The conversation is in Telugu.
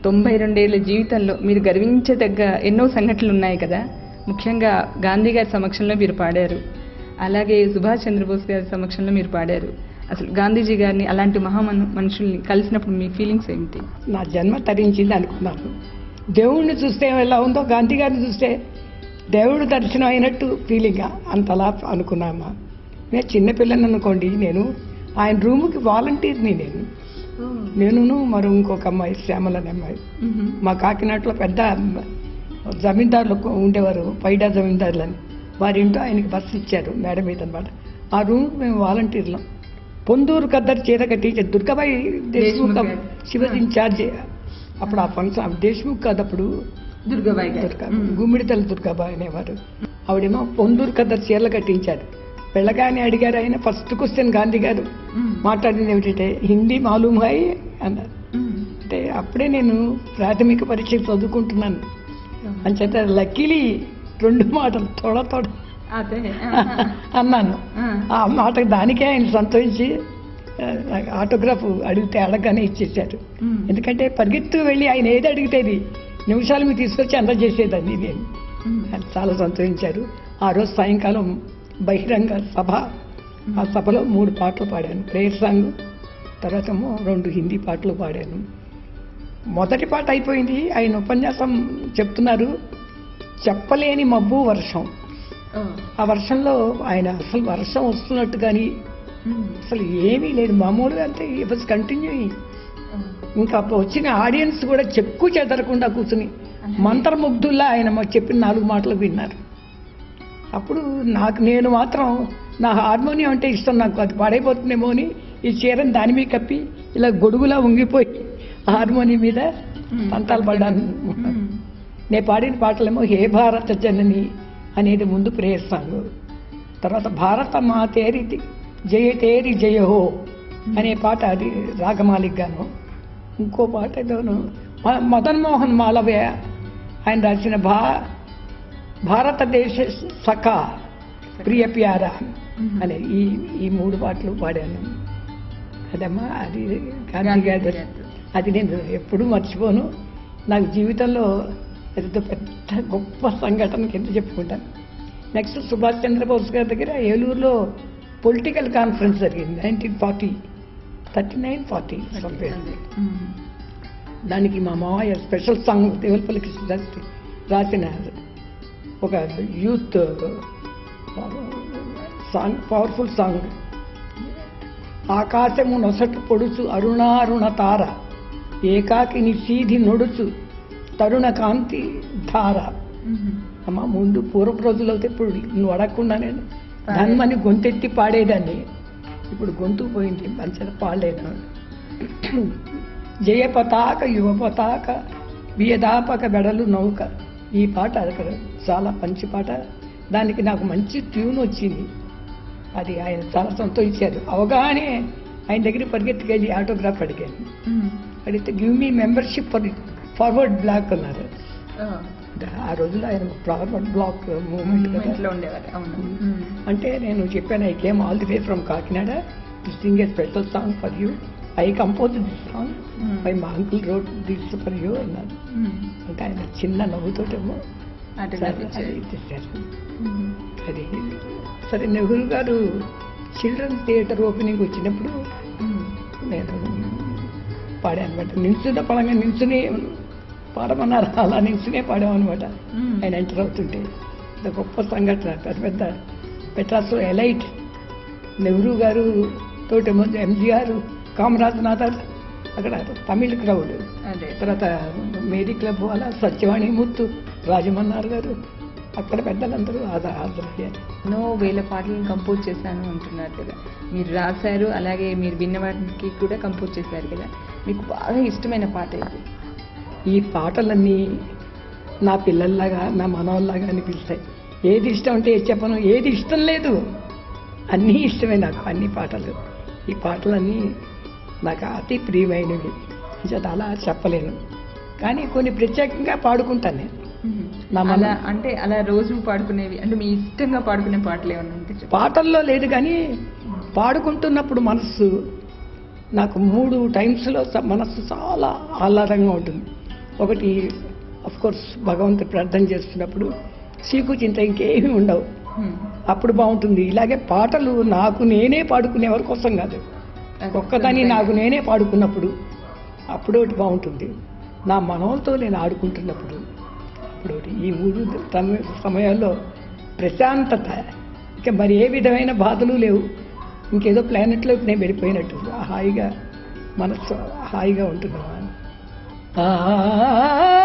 తొంభై రెండేళ్ల జీవితంలో మీరు గర్వించదగ్గ ఎన్నో సంఘటనలు ఉన్నాయి కదా ముఖ్యంగా గాంధీ గారి సమక్షంలో మీరు పాడారు అలాగే సుభాష్ చంద్రబోస్ గారి సమక్షంలో మీరు పాడారు అసలు గాంధీజీ గారిని అలాంటి మహామను మనుషుల్ని కలిసినప్పుడు మీ ఫీలింగ్స్ ఏమిటి నా జన్మ తరించింది అనుకున్నాను దేవుణ్ణి చూస్తే ఎలా ఉందో గాంధీ గారిని చూస్తే దేవుడు దర్శనం అయినట్టు ఫీలింగ్ అంతలా అనుకున్నామా నేను చిన్నపిల్లని అనుకోండి నేను ఆయన రూముకి వాలంటీర్ని నేను నేనును మరో ఇంకొక అమ్మాయి శ్యామల అనే అమ్మాయి మా కాకినాడలో పెద్ద జమీందారులు ఉండేవారు పైడా జమీందారులని వారి ఇంట్లో ఆయనకి బస్సు ఇచ్చారు మేడ మీద అనమాట ఆ రూమ్ మేము వాలంటీర్లం పొందూరు కద్దరు చీర కట్టి దుర్గాబాయి దేశ్ముఖ్ దేశ్ముఖ్ శివ ఇన్ఛార్జ్ అప్పుడు ఆ ఫంక్షన్ దేశ్ముఖ్ కాదు అప్పుడు దుర్గాబాయి గారు దుర్గా గుమ్మిడితల్లి దుర్గాబాయి అనేవారు ఆవిడేమో పొందూరు కద్దరు చీరలు కట్టించారు వెళ్ళగానే అడిగారు ఆయన ఫస్ట్ క్వశ్చన్ గాంధీ గారు మాట్లాడింది ఏమిటంటే హిందీ మాలూమ్ హాయ్ అన్నారు అంటే అప్పుడే నేను ప్రాథమిక పరీక్ష చదువుకుంటున్నాను అంచేత లక్కీలీ రెండు మాటలు తోడ తోడ అదే అన్నాను ఆ మాటకు దానికే ఆయన సంతోషించి ఆ, నాకు ఆటోగ్రాఫ్ అడిగితే అడగగానే ఇచ్చేసారు ఎందుకంటే పరిగెత్తు వెళ్ళి ఆయన ఏది అడిగితేది నిమిషాలు మీరు తీసుకొచ్చి అందజేసేదాన్ని నేను ఆయన చాలా సంతోషించారు ఆ రోజు సాయంకాలం బహిరంగ సభ ఆ సభలో మూడు పాటలు పాడాను ప్రేయర్ సాంగ్ తర్వాత ఏమో రెండు హిందీ పాటలు పాడాను మొదటి పాట అయిపోయింది ఆయన ఉపన్యాసం చెప్తున్నారు చెప్పలేని మబ్బు వర్షం ఆ వర్షంలో ఆయన అసలు వర్షం వస్తున్నట్టు కానీ అసలు ఏమీ లేదు మామూలుగా అంటే ఇట్ వాజ్ కంటిన్యూయింగ్ ఇంకా అప్పుడు వచ్చిన ఆడియన్స్ కూడా చెక్కు చెదరకుండా కూర్చుని మంత్రముగ్ధుల్లా ఆయన మాకు చెప్పిన నాలుగు మాటలు విన్నారు అప్పుడు నాకు నేను మాత్రం నా హార్మోనియం అంటే ఇష్టం నాకు అది పాడైపోతుందేమో అని ఈ చీరని దాని మీద కప్పి ఇలా గొడుగులా ఉంగిపోయి హార్మోనియం మీద పంతాలు పడ్డాను నేను పాడిన పాటలేమో హే భారత జనని అనేది ముందు ప్రేయర్ సాంగ్ తర్వాత భారత మా తేరి జయ తేరి జయ హో అనే పాట అది రాగమాలిక్ గాను ఇంకో పాట ఏదోను మ- మదన్ మోహన్ మాలవ్య ఆయన రాసిన భా భారతదేశ సఖా ప్రియ ప్యార అనే ఈ ఈ మూడు పాటలు పాడాను అదమ్మా అది గాంధీ గారి అది నేను ఎప్పుడూ మర్చిపోను నాకు జీవితంలో పెద్ద పెద్ద గొప్ప సంఘటన కింద చెప్పుకుంటాను నెక్స్ట్ సుభాష్ చంద్రబోస్ గారి దగ్గర ఏలూరులో పొలిటికల్ కాన్ఫరెన్స్ జరిగింది nineteen forty thirty nine forty దానికి మా మామయ్య స్పెషల్ సాంగ్ దేవులపల్లి కృష్ణదాస్ రాసిన ఒక యూత్ సాంగ్ పవర్ఫుల్ సాంగ్ ఆకాశము నొసటు పొడుచు అరుణారుణ తార ఏకాకిని సీధి నొడుచు తరుణ కాంతి ధార అమ్మ ముందు పూర్వపు రోజులు అయితే ఇప్పుడు నువ్వు అడగకుండా నేను ధన్మని గొంతెత్తి పాడేదాన్ని ఇప్పుడు గొంతు పోయింది మంచిగా పాడలేను జయ పతాక యువ పతాక వియదాపక బెడలు నౌక ఈ పాట అక్కడ చాలా మంచి పాట దానికి నాకు మంచి ట్యూన్ వచ్చింది అది ఆయన చాలా సంతోషించారు అవగానే ఆయన దగ్గరికి పరిగెత్తుకెళ్ళి ఆటోగ్రాఫ్ అడిగాను అడిగితే give me membership for Forward Bloc అన్నారు ఆ రోజుల్లో ఆయన ఫార్వర్డ్ బ్లాక్ మూవ్మెంట్ కదా ఇంట్లో ఉండేవారు అవును అంటే నేను చెప్పాను I came all the way from Kakinada to sing a special song for you I compose this song my మా uncle wrote this for you అన్నారు అంటే ఆయన చిన్న నవ్వుతోటేమో సరే, అది ఇచ్చేసారు అది సరే నెహ్రూ గారు చిల్డ్రన్స్ థియేటర్ ఓపెనింగ్ వచ్చినప్పుడు నేను పాడాను అనమాట నిల్చున్న పడంగా నిల్చుని పాడమన్నారు అలా నిల్చునే పాడామన్నమాట ఆయన ఎంటర్ అవుతుంటే ఇది గొప్ప సంఘటన పెద్ద పెద్ద పెట్రాస్లో ఎలైట్ నెహ్రూ గారు తోటేమో ఎంజీఆర్ కామరాజ్ నాథర్ అక్కడ తమిళ్ క్రౌడ్ అదే తర్వాత మేరీ క్లబ్ వాళ్ళ సత్యవాణి ముత్తు రాజమన్నారు గారు అక్కడ పెద్దలందరూ హాజరు హాజరయ్యారు ఎన్నో వేల పాటలను కంపోజ్ చేశాను అంటున్నారు కదా మీరు రాశారు అలాగే మీరు విన్న వాటికి కూడా కంపోజ్ చేశారు కదా మీకు బాగా ఇష్టమైన పాట ఇది ఈ పాటలన్నీ నా పిల్లల్లాగా నా మనవల్లాగా అనిపిస్తాయి ఏది ఇష్టం అంటే ఏది చెప్పను ఏది ఇష్టం లేదు అన్నీ ఇష్టమే నాకు అన్ని పాటలు ఈ పాటలన్నీ నాకు అతి ప్రియమైనవి చేత అలా చెప్పలేను కానీ కొన్ని ప్రత్యేకంగా పాడుకుంటాను నేను నా మన- అలా అంటే అలా రోజు పాడుకునేవి అంటే మీ ఇష్టంగా పాడుకునే పాటలు ఏమన్నా ఉంటే చెప్పండి. పాటల్లో లేదు కానీ పాడుకుంటున్నప్పుడు మనస్సు నాకు మూడు టైమ్స్లో స- మనస్సు చాలా ఆహ్లాదంగా ఉంటుంది ఒకటి అఫ్ కోర్స్ భగవంతుడు ప్రార్థన చేస్తున్నప్పుడు సీకు చింత ఇంకేమీ ఉండవు అప్పుడు బాగుంటుంది ఇలాగే పాటలు నాకు నేనే పాడుకునే ఎవరి కోసం కాదు ఒక్కదాన్ని నాకు నేనే పాడుకున్నప్పుడు అప్పుడు ఒకటి బాగుంటుంది నా మనవలతో నేను ఆడుకుంటున్నప్పుడు అప్పుడు ఒకటి ఈ మూడు సమ- సమయాల్లో ప్రశాంతత ఇక మరి ఏ విధమైన బాధలు లేవు ఇంకేదో ప్లానెట్లోకి నేను వెళ్ళిపోయినట్టు హాయిగా మనస్సు హాయిగా ఉంటున్నాను ఆ